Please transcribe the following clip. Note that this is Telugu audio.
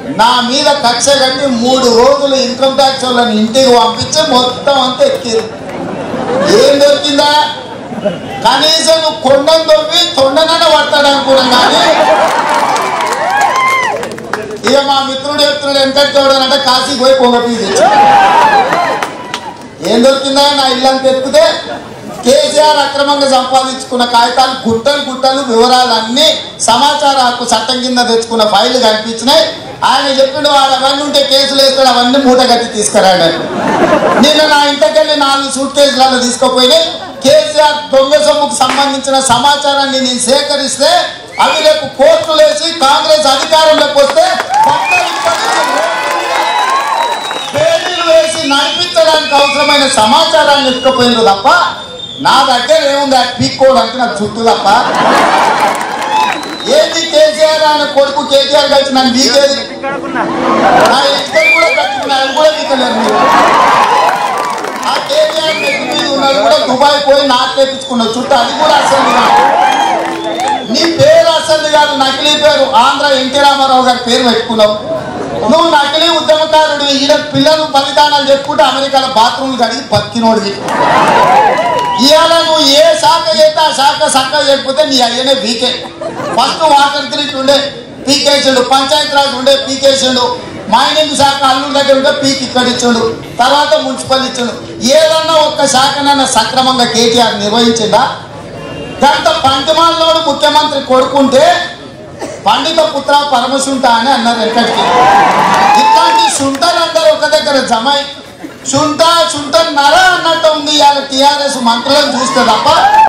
నా మీద కక్ష కట్టి మూడు రోజులు ఇన్కమ్ ట్యాక్స్ వాళ్ళని ఇంటికి పంపించి మొత్తం అంతా ఎక్కిరు ఏం దొరికిందా కనీసం నువ్వు కొండను దొరికి తొండనన్న పడతాడు అనుకున్నాం కానీ ఇక మా మిత్రుడు చెప్తున్నాడు వెనకటి చూడాలంటే కాశీకి పోయి పొంగపీ తెచ్చు ఏం దొరికిందా నా ఇల్లంతా ఎత్తుకుతే కేసీఆర్ అక్రమంగా సంపాదించుకున్న కాగితాలు గుట్టలు గుట్టలు వివరాలు అన్ని సమాచార హక్కు చట్టం కింద తెచ్చుకున్న ఫైళ్లు కనిపించినాయి ఆయన చెప్పిండు వాడు అవన్నీ ఉంటే కేసులు వేస్తాడు అవన్నీ మూట కట్టి తీసుకురాడు నిన్న నా ఇంటికెళ్ళి నాలుగు సూట్ కేసులలో తీసుకుపోయినాయి కేసీఆర్ దొంగ సొమ్ముకు సంబంధించిన సమాచారాన్ని నేను సేకరిస్తే అవి రేపు కోర్టులు వేసి కాంగ్రెస్ అధికారంలోకి వస్తే కొత్త విపత్తు పేర్లు వేసి నడిపించడానికి అవసరమైన సమాచారాన్ని ఎత్తుకుపోయింది తప్ప నా దగ్గర ఏముంది ఆ పీక్కోవడానికి నాకు చుట్టూ తప్ప ఏంది కేసీఆర్ ఆయన కొడుకు కేసీఆర్ కలిసి నన్ను బీకేది నా ఇద్దరు కూడా కట్టుకున్నా అది కూడా బీకలేరు మీరు ఆ కేసీఆర్ నెత్తి మీద ఉన్నది కూడా దుబాయ్ పోయి నాకు తెప్పించుకున్న చుట్టూ అది కూడా అసలు కాదు. నీ పేరు అసలు కాదు నకిలీ పేరు ఆంధ్ర ఎన్టీ రామారావు గారి పేరు పెట్టుకున్నావు నువ్వు నకిలీ ఉద్యమకారుడు ఈడ పిల్లలు బలిదానాలు చెప్పుకుంటే అమెరికాలో బాత్రూమ్లు కడిగి బతికినోడివి ఇవాళ నువ్వు ఏ శాఖ చేస్తే ఆ శాఖ శాఖ చేయకపోతే నీ అయ్యనే పీకే ఫస్ట్ వాటర్ గ్రిడ్ ఉండే పీకేసిండు పంచాయతీ రాజ్ ఉండే పీకేసిండు మైనింగ్ శాఖ అల్లు దగ్గర ఉంటే పీక్ ఇక్కడ ఇచ్చిండు తర్వాత మున్సిపల్ ఇచ్చిండు ఏదన్నా ఒక్క శాఖనన్నా సక్రమంగా కేటీఆర్ నిర్వహించిందా గంట పంచమాలలోడు ముఖ్యమంత్రి కొడుకుంటే పండిత పుత్ర పరమశుంఠ అని అన్నారు వెంకటికి ఇట్లాంటి శుంఠలందరూ ఒక దగ్గర జమై శుంఠ శుంఠ నర అన్నట్టు ఉంది ఇవాళ టీఆర్ఎస్ మంత్రులను చూస్తే తప్ప